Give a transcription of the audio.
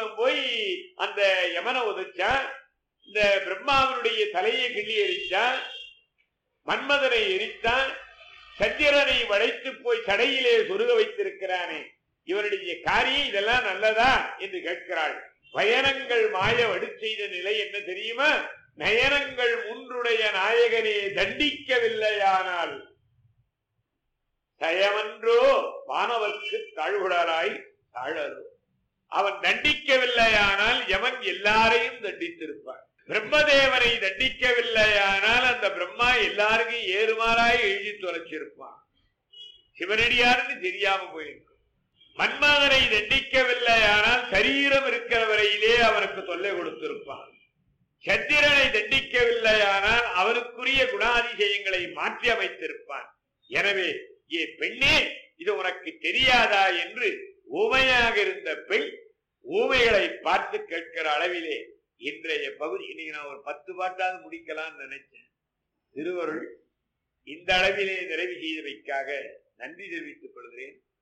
இவன் போய் அந்த யமனை உதைச்சான் இந்த பிரம்மாவனுடைய தலையை கிள்ளி எரிச்சான் மன்மதனை எரித்தான் சந்திரனை வளைத்து போய் சடையிலே சொருக வைத்திருக்கிறானே இவனுடைய காரியம் இதெல்லாம் நல்லதா என்று கேட்கிறாள் பயணங்கள் மாய வடு செய்த நிலை என்ன தெரியுமா நயனங்கள் முன்றுடைய நாயகனே தண்டிக்கவில்லையானால் தயமன்றோ வானவர்க்கு தாழ்வுடராய் தாழரோ அவன் தண்டிக்கவில்லையானால் யமன் எல்லாரையும் தண்டித்திருப்பான் பிரம்மதேவனை தண்டிக்கவில்லையானால் அந்த பிரம்மா எல்லாருக்கும் ஏறுமாறாய் எழுதி தொலைச்சிருப்பான் சிவனடியாருன்னு தெரியாம போயிருக்கும் மன்மதனை தண்டிக்கவில்லையானால் சரீரம் இருக்கிற வரையிலே அவனுக்கு தொல்லை கொடுத்திருப்பான் சந்திரனை தண்டிக்கவில்லையானால் அவனுக்குரிய குணாதிசயங்களை மாற்றி அமைத்திருப்பான் எனவே ஏ பெண்ணே இது உனக்கு தெரியாதா என்று ஊமையாக இருந்த பெண் ஊமைகளை பார்த்து கேட்கிற அளவிலே இன்றைய பகுதி இன்னைக்கு நான் ஒரு பத்து பாட்டாவது முடிக்கலாம்னு நினைச்சேன் திருவருள் இந்த அளவிலே நிறைவு செய்தமைக்காக நன்றி தெரிவித்துக் கொள்கிறேன்